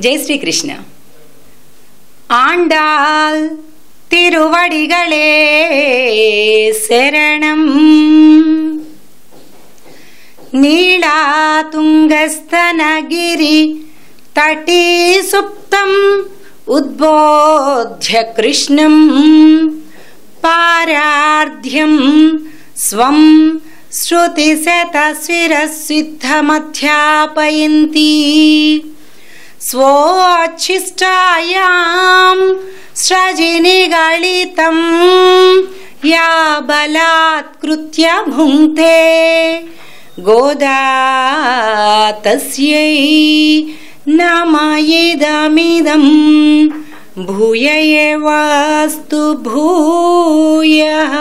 ஜெய் ஸ்ரீ கிருஷ்ணா ஆண்டாள் திருவடிகளே சரணம் नीलातुङ्गस्तनगिरि तटी सुप्तम् उद्बोध्य कृष्णम् पारार्ध्यम् स्वम् श्रुतिशतशिरसिद्धमध्यापयन्ती स्वोच्छिष्टायाम् स्रजिनिगलितम् या बलात्कृत्य भुङ्क्ते गोदा तस्यै नमयिदमिदं भूय एवास्तु భూయః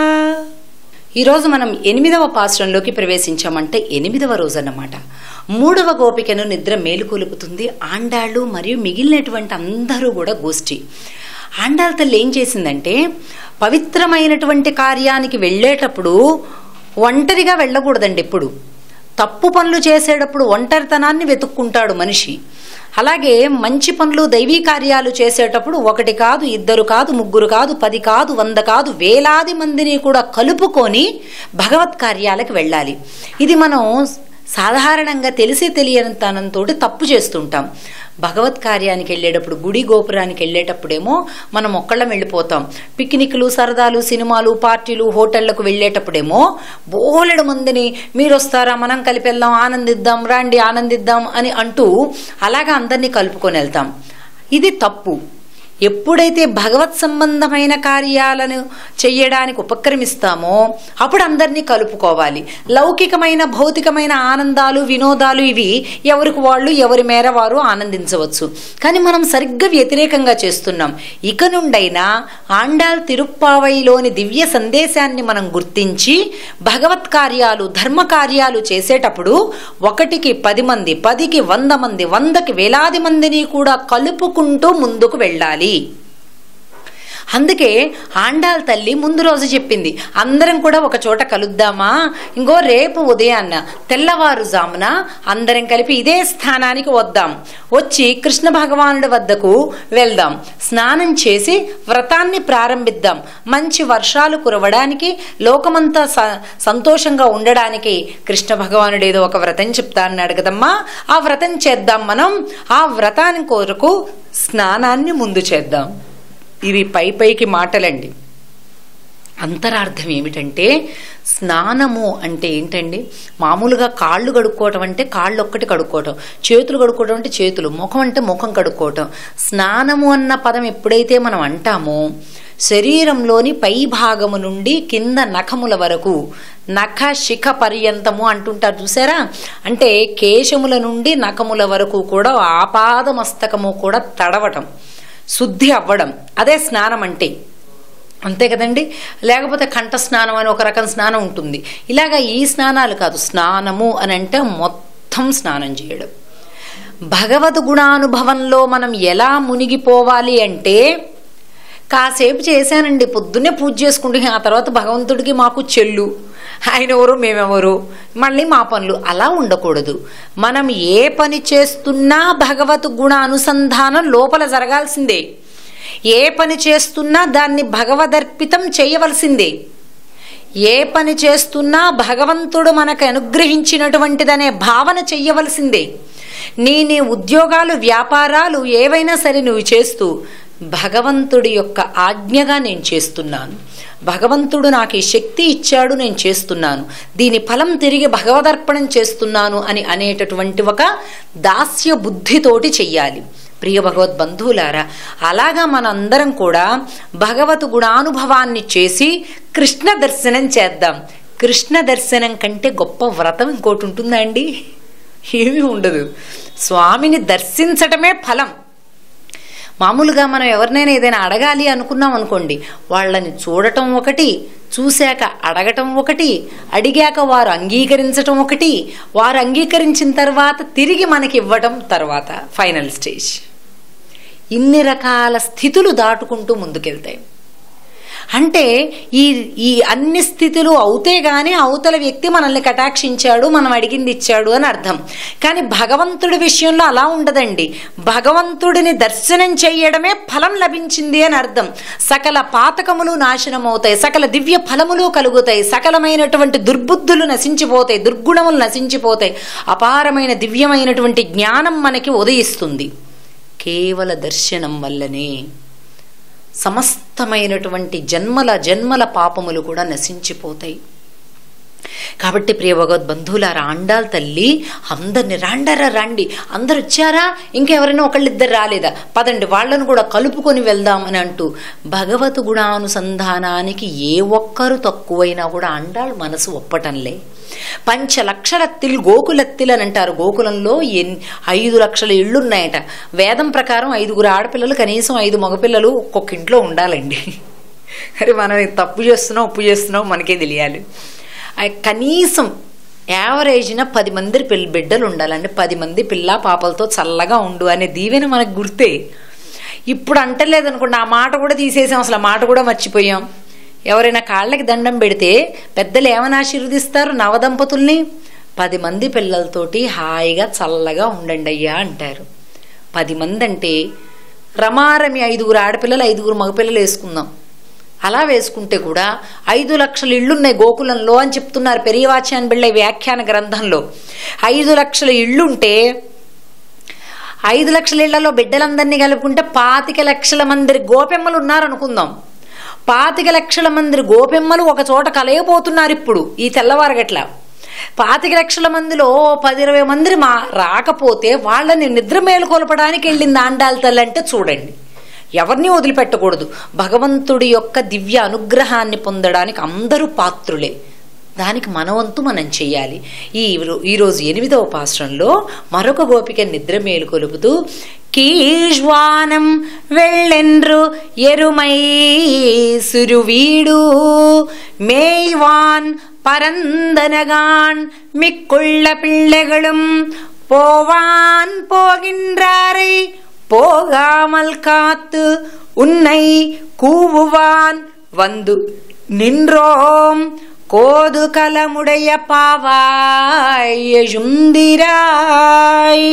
ఈరోజు మనం ఎనిమిదవ పాశ్రంలోకి ప్రవేశించామంటే ఎనిమిదవ రోజు అన్నమాట మూడవ గోపికను నిద్ర మేలుకొలుపుతుంది ఆండాళ్ళు మరియు మిగిలినటువంటి అందరూ కూడా గోష్ఠి ఆండాళ్ళ తల్లి ఏం చేసిందంటే పవిత్రమైనటువంటి కార్యానికి వెళ్ళేటప్పుడు ఒంటరిగా వెళ్ళకూడదండి ఎప్పుడు తప్పు పనులు చేసేటప్పుడు ఒంటరితనాన్ని వెతుక్కుంటాడు మనిషి అలాగే మంచి పనులు దైవీ కార్యాలు చేసేటప్పుడు ఒకటి కాదు ఇద్దరు కాదు ముగ్గురు కాదు పది కాదు వంద కాదు వేలాది మందిని కూడా కలుపుకొని భగవత్ కార్యాలకు వెళ్ళాలి ఇది మనం సాధారణంగా తెలిసి తెలియనితనంతో తప్పు చేస్తుంటాం భగవత్ కార్యానికి వెళ్ళేటప్పుడు గుడి గోపురానికి వెళ్ళేటప్పుడేమో మనం ఒక్కళ్ళం వెళ్ళిపోతాం పిక్నిక్లు సరదాలు సినిమాలు పార్టీలు హోటళ్లకు వెళ్ళేటప్పుడేమో బోలెడు మందిని మీరు వస్తారా మనం కలిపి వెళ్దాం ఆనందిద్దాం రండి ఆనందిద్దాం అని అంటూ అలాగా అందరినీ కలుపుకొని వెళ్తాం ఇది తప్పు ఎప్పుడైతే భగవత్ సంబంధమైన కార్యాలను చెయ్యడానికి ఉపక్రమిస్తామో అప్పుడు అందరినీ కలుపుకోవాలి లౌకికమైన భౌతికమైన ఆనందాలు వినోదాలు ఇవి ఎవరికి వాళ్ళు ఎవరి మేర వారు ఆనందించవచ్చు కానీ మనం సరిగ్గా వ్యతిరేకంగా చేస్తున్నాం ఇక నుండైనా ఆండాల్ తిరుప్పావైలోని దివ్య సందేశాన్ని మనం గుర్తించి భగవత్ కార్యాలు ధర్మ కార్యాలు చేసేటప్పుడు ఒకటికి పది మంది పదికి వంద మంది వందకి వేలాది మందిని కూడా కలుపుకుంటూ ముందుకు వెళ్ళాలి అందుకే ఆండాల్ తల్లి ముందు రోజు చెప్పింది అందరం కూడా ఒక చోట కలుద్దామా ఇంకో రేపు ఉదయాన్న తెల్లవారుజామున అందరం కలిపి ఇదే స్థానానికి వద్దాం వచ్చి కృష్ణ భగవానుడి వద్దకు వెళ్దాం స్నానం చేసి వ్రతాన్ని ప్రారంభిద్దాం మంచి వర్షాలు కురవడానికి లోకమంతా స- సంతోషంగా ఉండడానికి కృష్ణ భగవానుడు ఏదో ఒక వ్రతం చెప్తా అన్నాడు కదమ్మా ఆ వ్రతం చేద్దాం మనం ఆ వ్రతాని కొరకు స్నానాన్ని ముందు చేద్దాం ఇవి పై పైకి మాటలండి అంతరార్థం ఏమిటంటే స్నానము అంటే ఏంటండి మామూలుగా కాళ్ళు కడుక్కోవటం అంటే కాళ్ళు ఒక్కటి కడుక్కోవటం చేతులు కడుక్కోవటం అంటే చేతులు ముఖం అంటే ముఖం కడుక్కోవటం స్నానము అన్న పదం ఎప్పుడైతే మనం అంటామో శరీరంలోని పై భాగము నుండి కింద నఖముల వరకు నఖ శిఖ పర్యంతము అంటుంటారు చూసారా అంటే కేశముల నుండి నఖముల వరకు కూడా ఆపాద మస్తకము కూడా తడవటం శుద్ధి అవ్వడం అదే స్నానం అంటే అంతే కదండి లేకపోతే కంఠ స్నానం అని ఒక రకం స్నానం ఉంటుంది ఇలాగా ఈ స్నానాలు కాదు స్నానము అని అంటే మొత్తం స్నానం చేయడం భగవద్ గుణానుభవంలో మనం ఎలా మునిగిపోవాలి అంటే కాసేపు చేశానండి పొద్దున్నే పూజ చేసుకుంటే ఆ తర్వాత భగవంతుడికి మాకు చెల్లు ఆయన ఎవరు మేమెవరు మళ్ళీ మా పనులు అలా ఉండకూడదు మనం ఏ పని చేస్తున్నా భగవత్ గుణ అనుసంధానం లోపల జరగాల్సిందే ఏ పని చేస్తున్నా దాన్ని భగవదర్పితం చేయవలసిందే ఏ పని చేస్తున్నా భగవంతుడు మనకు అనుగ్రహించినటువంటిదనే భావన చెయ్యవలసిందే నీ నీ ఉద్యోగాలు వ్యాపారాలు ఏవైనా సరే నువ్వు చేస్తూ భగవంతుడి యొక్క ఆజ్ఞగా నేను చేస్తున్నాను భగవంతుడు నాకు ఈ శక్తి ఇచ్చాడు నేను చేస్తున్నాను దీని ఫలం తిరిగి భగవదర్పణం చేస్తున్నాను అని అనేటటువంటి ఒక దాస్య బుద్ధితోటి చెయ్యాలి ప్రియ భగవద్ బంధువులారా అలాగా మనందరం కూడా భగవత్ గుణానుభవాన్ని చేసి కృష్ణ దర్శనం చేద్దాం కృష్ణ దర్శనం కంటే గొప్ప వ్రతం ఇంకోటి ఉంటుందా అండి ఏమీ ఉండదు స్వామిని దర్శించటమే ఫలం మామూలుగా మనం ఎవరినైనా ఏదైనా అడగాలి అనుకున్నాం అనుకోండి వాళ్ళని చూడటం ఒకటి చూశాక అడగటం ఒకటి అడిగాక వారు అంగీకరించటం ఒకటి వారు అంగీకరించిన తర్వాత తిరిగి మనకి ఇవ్వటం తర్వాత ఫైనల్ స్టేజ్ ఇన్ని రకాల స్థితులు దాటుకుంటూ ముందుకెళ్తాయి అంటే ఈ ఈ అన్ని స్థితులు అవుతే గాని అవతల వ్యక్తి మనల్ని కటాక్షించాడు మనం అడిగింది ఇచ్చాడు అని అర్థం కానీ భగవంతుడి విషయంలో అలా ఉండదండి భగవంతుడిని దర్శనం చేయడమే ఫలం లభించింది అని అర్థం సకల పాతకములు నాశనం అవుతాయి సకల దివ్య ఫలములు కలుగుతాయి సకలమైనటువంటి దుర్బుద్ధులు నశించిపోతాయి దుర్గుణములు నశించిపోతాయి అపారమైన దివ్యమైనటువంటి జ్ఞానం మనకి ఉదయిస్తుంది కేవల దర్శనం వల్లనే సమస్తమైనటువంటి జన్మల జన్మల పాపములు కూడా నశించిపోతాయి కాబట్టి ప్రియ భగవద్ బంధువులారా ఆండాల్ తల్లి అందరిని రాండారా రండి అందరు వచ్చారా ఇంకెవరైనా ఒకళ్ళిద్దరు రాలేదా పదండి వాళ్ళను కూడా కలుపుకొని వెళ్దామని అంటూ భగవత్ గుణానుసంధానానికి ఏ ఒక్కరు తక్కువైనా కూడా ఆండాళ్ మనసు ఒప్పటంలే పంచలక్షలత్తిల్ గోకులత్తిల్ అని అంటారు గోకులంలో ఎన్ ఐదు లక్షల ఇళ్ళున్నాయట వేదం ప్రకారం ఐదుగురు ఆడపిల్లలు కనీసం ఐదు మగపిల్లలు ఒక్కొక్క ఇంట్లో ఉండాలండి అరే మనం తప్పు చేస్తున్నాం ఉప్పు చేస్తున్నాం మనకే తెలియాలి ఆ కనీసం యావరేజ్న పది మంది పిల్ల బిడ్డలు ఉండాలండి పది మంది పిల్ల పాపలతో చల్లగా ఉండు అనే దీవెన మనకు గుర్తే ఇప్పుడు అంటలేదనుకోండి ఆ మాట కూడా తీసేసాం అసలు ఆ మాట కూడా మర్చిపోయాం ఎవరైనా కాళ్ళకి దండం పెడితే పెద్దలు ఏమని ఆశీర్వదిస్తారు నవదంపతుల్ని పది మంది పిల్లలతోటి హాయిగా చల్లగా ఉండండి అయ్యా అంటారు పది మంది అంటే రమారమి ఐదుగురు ఆడపిల్లలు ఐదుగురు మగపిల్లలు వేసుకుందాం అలా వేసుకుంటే కూడా ఐదు లక్షల ఇళ్ళున్నాయి గోకులంలో అని చెప్తున్నారు పెరియవాచ్యాన్ బిళ్ళ వ్యాఖ్యాన గ్రంథంలో ఐదు లక్షల ఇళ్ళుంటే ఐదు లక్షల ఇళ్లలో బిడ్డలందరినీ కలుపుకుంటే పాతిక లక్షల మంది గోపెమ్మలు ఉన్నారనుకుందాం పాతిక లక్షల మంది గోపెమ్మలు ఒక చోట కలయబోతున్నారు ఇప్పుడు ఈ తెల్లవారగట్ల పాతిక లక్షల మందిలో పది ఇరవై మంది మా రాకపోతే వాళ్ళని నిద్ర మేలుకొల్పడానికి వెళ్ళింది ఆండాల తల్లి అంటే చూడండి ఎవరిని వదిలిపెట్టకూడదు భగవంతుడి యొక్క దివ్య అనుగ్రహాన్ని పొందడానికి అందరూ పాత్రులే దానికి మనవంతు మనం చెయ్యాలి ఈ ఈరోజు ఎనిమిదవ పాశ్రంలో మరొక గోపిక నిద్ర మేలుకొలుపుతూ కీజ్వానం వెళ్ళెన్రు ఎరుమై సురువీడు మేయ్వాన్ பரந்தனகான் மிக்குள்ள பிள்ளைகளும் போவான் போகின்றாரை போகாமல் காத்து உன்னை கூவுவான் வந்து நின்றோம் கோது கலமுடைய பாவாய் எழுந்திராய்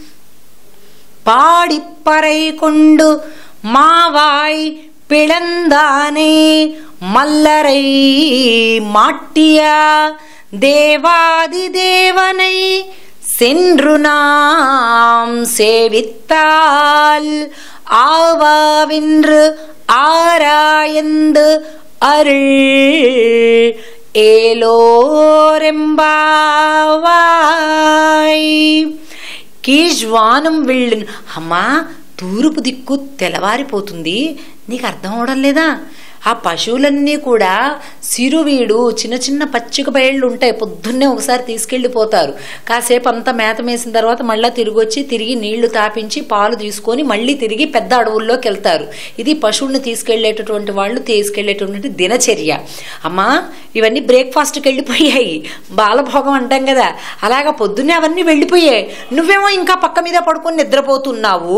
பாடிப்பறை கொண்டு மாவாய் பிளந்தானே மல்லரை மாட்டிய தேவாதி தேவனை சென்று நாம் சேவித்தால் ஆவாவென்று ஆராயந்து அருள் ఏలోరెంబావాయ్ కీజ్వానం వెళ్ళిన అమ్మా తూర్పు దిక్కు తెల్లవారిపోతుంది నీకు అర్థం అవడం లేదా ఆ పశువులన్నీ కూడా సిరువీడు చిన్న చిన్న పచ్చిక బయళ్ళు ఉంటాయి పొద్దున్నే ఒకసారి తీసుకెళ్ళిపోతారు కాసేపు అంతా మేత మేసిన తర్వాత మళ్ళీ తిరిగి వచ్చి తిరిగి నీళ్లు తాపించి పాలు తీసుకొని మళ్ళీ తిరిగి పెద్ద అడవుల్లోకి వెళ్తారు ఇది పశువుల్ని తీసుకెళ్లేటటువంటి వాళ్ళు తీసుకెళ్లేటటువంటి దినచర్య అమ్మా ఇవన్నీ బ్రేక్ఫాస్ట్కి వెళ్ళిపోయాయి బాలభోగం అంటాం కదా అలాగా పొద్దున్నే అవన్నీ వెళ్ళిపోయాయి నువ్వేమో ఇంకా పక్క మీద పడుకొని నిద్రపోతున్నావు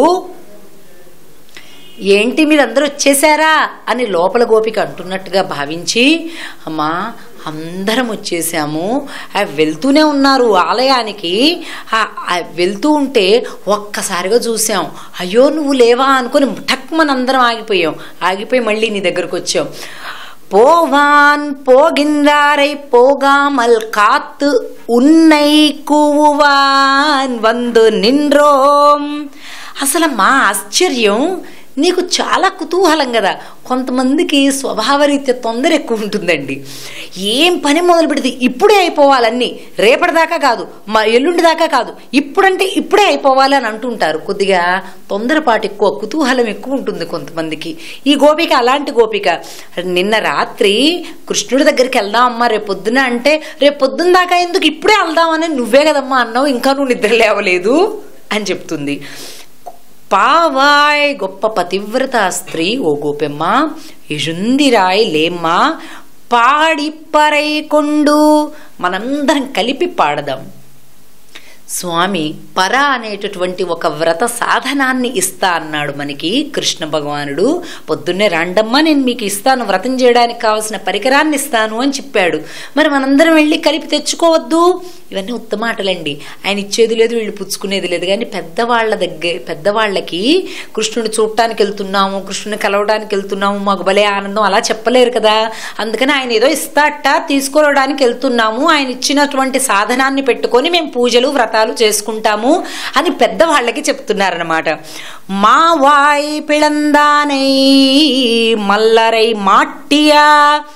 ఏంటి మీరందరూ వచ్చేసారా అని లోపల గోపిక అంటున్నట్టుగా భావించి అమ్మా అందరం వచ్చేసాము ఆ వెళ్తూనే ఉన్నారు ఆలయానికి ఆ ఆ వెళ్తూ ఉంటే ఒక్కసారిగా చూసాం అయ్యో నువ్వు లేవా అనుకుని టక్మన్ అందరం ఆగిపోయాం ఆగిపోయి మళ్ళీ నీ దగ్గరకు వచ్చాం போவான் போகின்றாரை போகாமல் காத்து உன்னை கூவுவான் வந்து நின்றோம் అసలు మా ఆశ్చర్యం నీకు చాలా కుతూహలం కదా కొంతమందికి స్వభావరీత్యా తొందర ఎక్కువ ఉంటుందండి ఏం పని మొదలు పెడితే ఇప్పుడే అయిపోవాలన్నీ రేపటిదాకా కాదు మా ఎల్లుండి దాకా కాదు ఇప్పుడంటే ఇప్పుడే అయిపోవాలి అని అంటుంటారు కొద్దిగా తొందరపాటు ఎక్కువ కుతూహలం ఎక్కువ ఉంటుంది కొంతమందికి ఈ గోపిక అలాంటి గోపిక నిన్న రాత్రి కృష్ణుడి దగ్గరికి వెళ్దాం అమ్మా రేపు పొద్దున అంటే రేపు పొద్దున్న దాకా ఎందుకు ఇప్పుడే వెళ్దామని నువ్వే కదమ్మా అన్నావు ఇంకా నువ్వు నిద్ర లేవలేదు అని చెప్తుంది పావాయ్ గొప్ప పతివ్రత స్త్రీ ఓ గోపెమ్మ ఎజుందిరాయ్ లేమ్మా పాడిప్పరై కొండు మనందరం కలిపి పాడదాం స్వామి పర అనేటటువంటి ఒక వ్రత సాధనాన్ని ఇస్తా అన్నాడు మనకి కృష్ణ భగవానుడు పొద్దున్నే రండమ్మా నేను మీకు ఇస్తాను వ్రతం చేయడానికి కావాల్సిన పరికరాన్ని ఇస్తాను అని చెప్పాడు మరి మనందరం వెళ్ళి కలిపి తెచ్చుకోవద్దు ఇవన్నీ ఉత్తమాటలండి ఆయన ఇచ్చేది లేదు వీళ్ళు పుచ్చుకునేది లేదు కానీ పెద్దవాళ్ళ దగ్గర పెద్దవాళ్ళకి కృష్ణుని చూడటానికి వెళ్తున్నాము కృష్ణుని కలవడానికి వెళ్తున్నాము మాకు భలే ఆనందం అలా చెప్పలేరు కదా అందుకని ఆయన ఏదో ఇస్తాట తీసుకోవడానికి వెళ్తున్నాము ఆయన ఇచ్చినటువంటి సాధనాన్ని పెట్టుకొని మేము పూజలు వ్రతాలు చేసుకుంటాము అని పెద్దవాళ్ళకి చెప్తున్నారనమాట మా వాయ్ పిళందానై మల్లరై మాట్టియా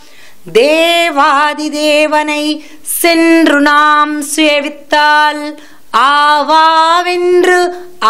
தேவாதிதேவனை சென்று நாம் சேவித்தால் ఆవావెండ్రు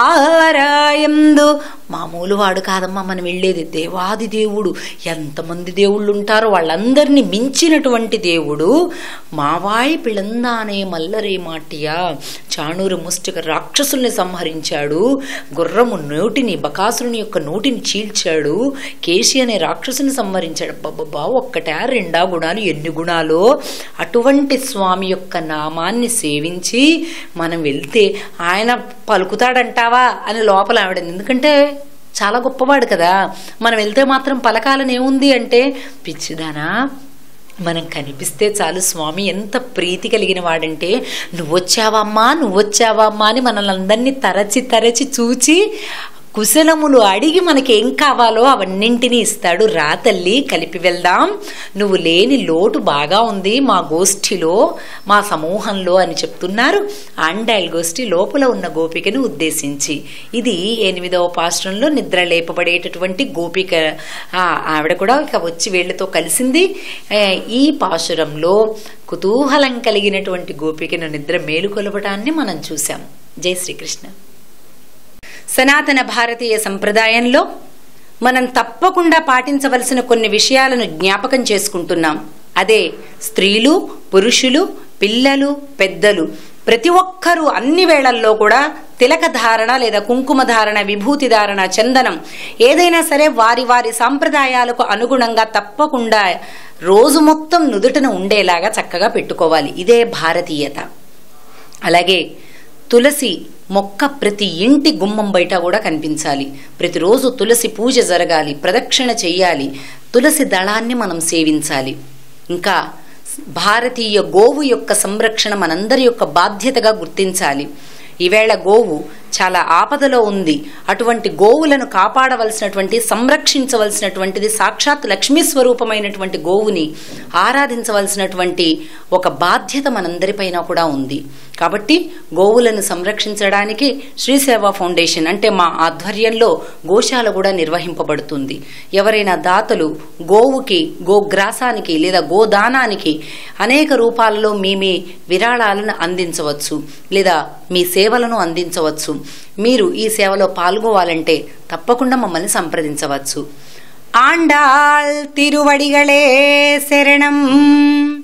ఆరాయందు మామూలు వాడు కాదమ్మా మనం వెళ్ళేది దేవాది దేవుడు ఎంతమంది దేవుళ్ళు ఉంటారో వాళ్ళందరినీ మించినటువంటి దేవుడు మావాయి పిళందానే మల్లరే మాటియా చాణూరు ముష్టిక రాక్షసుల్ని సంహరించాడు గుర్రము నోటిని బకాసురుని యొక్క నోటిని చీల్చాడు కేశి అనే రాక్షసుని సంహరించాడు బాబా ఒక్కటా రెండా గుణాలు ఎన్ని గుణాలో అటువంటి స్వామి యొక్క నామాన్ని సేవించి మనం వెళ్తే ఆయన పలుకుతాడంటావా అని లోపల ఆవిడ ఎందుకంటే చాలా గొప్పవాడు కదా మనం వెళ్తే మాత్రం పలకాలని ఏముంది అంటే పిచ్చిదానా మనం కనిపిస్తే చాలు స్వామి ఎంత ప్రీతి కలిగిన వాడంటే నువ్వొచ్చావమ్మా నువ్వొచ్చావమ్మా అని మనల్ని అందరినీ తరచి తరచి చూచి కుశలములు అడిగి మనకి ఏం కావాలో అవన్నింటినీ ఇస్తాడు రా తల్లి కలిపి వెళ్దాం నువ్వు లేని లోటు బాగా ఉంది మా గోష్ఠిలో మా సమూహంలో అని చెప్తున్నారు ఆండాయిల్ గోష్ఠి లోపల ఉన్న గోపికను ఉద్దేశించి ఇది ఎనిమిదవ పాశ్రంలో నిద్ర లేపబడేటటువంటి గోపిక ఆ, ఆవిడ కూడా ఇక వచ్చి వీళ్ళతో కలిసింది ఏ, ఈ పాశురంలో కుతూహలం కలిగినటువంటి గోపికను నిద్ర మేలుకొలపటాన్ని మనం చూసాం జై శ్రీకృష్ణ సనాతన భారతీయ సంప్రదాయంలో మనం తప్పకుండా పాటించవలసిన కొన్ని విషయాలను జ్ఞాపకం చేసుకుంటున్నాం అదే స్త్రీలు పురుషులు పిల్లలు పెద్దలు ప్రతి ఒక్కరూ అన్ని వేళల్లో కూడా తిలక ధారణ లేదా కుంకుమ ధారణ విభూతి ధారణ చందనం ఏదైనా సరే వారి వారి సాంప్రదాయాలకు అనుగుణంగా తప్పకుండా రోజు మొత్తం నుదుటన ఉండేలాగా చక్కగా పెట్టుకోవాలి ఇదే భారతీయత అలాగే తులసి మొక్క ప్రతి ఇంటి గుమ్మం బయట కూడా కనిపించాలి ప్రతిరోజు తులసి పూజ జరగాలి ప్రదక్షిణ చెయ్యాలి తులసి దళాన్ని మనం సేవించాలి ఇంకా భారతీయ గోవు యొక్క సంరక్షణ మనందరి యొక్క బాధ్యతగా గుర్తించాలి ఈవేళ గోవు చాలా ఆపదలో ఉంది అటువంటి గోవులను కాపాడవలసినటువంటి సంరక్షించవలసినటువంటిది సాక్షాత్ లక్ష్మీ స్వరూపమైనటువంటి గోవుని ఆరాధించవలసినటువంటి ఒక బాధ్యత మనందరిపైన కూడా ఉంది కాబట్టి గోవులను సంరక్షించడానికి శ్రీ సేవా ఫౌండేషన్ అంటే మా ఆధ్వర్యంలో గోశాల కూడా నిర్వహింపబడుతుంది ఎవరైనా దాతలు గోవుకి గోగ్రాసానికి లేదా గోదానానికి అనేక రూపాలలో మీ మీ విరాళాలను అందించవచ్చు లేదా మీ సేవలను అందించవచ్చు మీరు ఈ సేవలో పాల్గొవాలంటే తప్పకుండా మమ్మల్ని సంప్రదించవచ్చు ఆండాల్ తిరువడిగళే శరణం